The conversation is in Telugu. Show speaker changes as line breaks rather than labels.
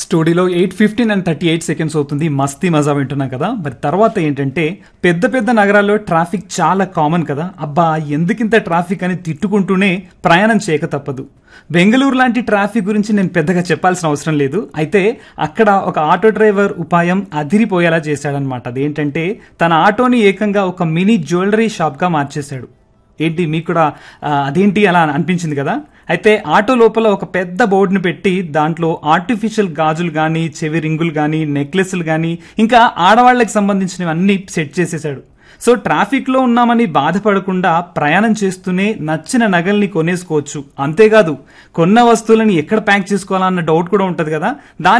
స్టూడియోలో eight fifteen and thirty eight seconds అవుతుంది మస్తీ మజా వింటున్నాం కదా మరి తర్వాత ఏంటంటే పెద్ద పెద్ద నగరాల్లో ట్రాఫిక్ చాలా కామన్ కదా అబ్బా ఎందుకింత ట్రాఫిక్ అని తిట్టుకుంటూనే ప్రయాణం చేయక తప్పదు బెంగళూరు లాంటి ట్రాఫిక్ గురించి నేను పెద్దగా చెప్పాల్సిన అవసరం లేదు అయితే అక్కడ ఒక ఆటో డ్రైవర్ ఉపాయం అదిరిపోయేలా చేశాడనమాట అదేంటంటే తన ఆటోని ఏకంగా ఒక మినీ జ్యువెలరీ షాప్గా మార్చేశాడు ఏంటి మీకు కూడా ఆ, అదేంటి అలా అనిపించింది కదా అయితే ఆటో లోపల ఒక పెద్ద బోర్డుని పెట్టి దాంట్లో ఆర్టిఫిషియల్ గాజులు కానీ చెవి రింగులు కానీ నెక్లెస్లు కానీ ఇంకా ఆడవాళ్ళకి సంబంధించినవి అన్ని సెట్ చేసేసాడు సో ట్రాఫిక్ లో ఉన్నామని బాధపడకుండా ప్రయాణం చేస్తూనే నచ్చిన నగల్ని కొనేసుకోవచ్చు అంతేకాదు కొన్న వస్తువులని ఎక్కడ ప్యాక్ చేసుకోవాలన్న డౌట్ కూడా ఉంటది కదా దాని